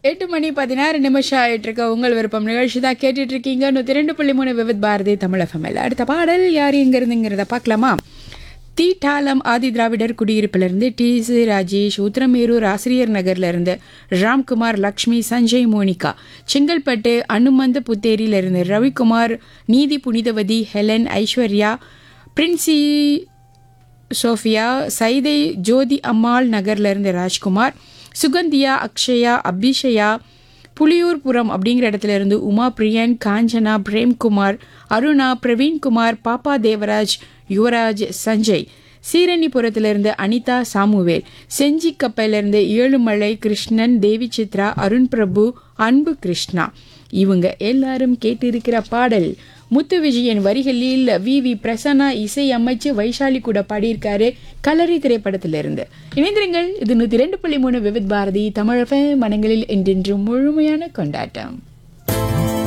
எட்டு மணி பதினாறு நிமிஷம் ஆயிட்டு இருக்க உங்கள் விருப்பம் நிகழ்ச்சி தான் கேட்டுட்டு இருக்கீங்க நூற்றி ரெண்டு புள்ளி மூணு விவித் பாரதி தமிழ் எஃப்எம்எல் அடுத்த பாடல் யார் எங்க இருந்துங்கிறத பார்க்கலாமா தீட்டாலம் ஆதி திராவிடர் குடியிருப்பிலிருந்து டி சி ராஜேஷ் உத்திரமேரூர் ஆசிரியர் நகர்ல இருந்து ராம்குமார் லக்ஷ்மி சஞ்சய் மோனிகா செங்கல்பட்டு அனுமந்த புத்தேரியிலிருந்து Ravikumar Neethi Punithavathi Helen Aishwarya Princy Sophia Saidai Jothi Ammal நகர்ல இருந்து ராஜ்குமார் சுகந்தியா அக்ஷயா அபிஷயா புலியூர்புரம் அப்படிங்கிற இடத்துல இருந்து உமா பிரியன் காஞ்சனா பிரேம்குமார் அருணா பிரவீன்குமார் பாப்பா தேவராஜ் யுவராஜ் சஞ்சய் சீரணிபுரத்திலிருந்து அனிதா சாமுவேல் செஞ்சி கப்பையிலிருந்து ஏழுமலை கிருஷ்ணன் தேவி சித்ரா அருண் பிரபு அன்பு கிருஷ்ணா இவங்க எல்லாரும் கேட்டிருக்கிற பாடல் முத்து விஜயன் வரிகளில் வி வி பிரசன்னா இசை அமைச்சு வைஷாலி கூட பாடியிருக்காரு கலரி திரைப்படத்திலிருந்து இணைந்திருங்கள் இது நூற்றி ரெண்டு புள்ளி மூணு விவித் பாரதி தமிழக மனங்களில் என்றென்றும் முழுமையான கொண்டாட்டம்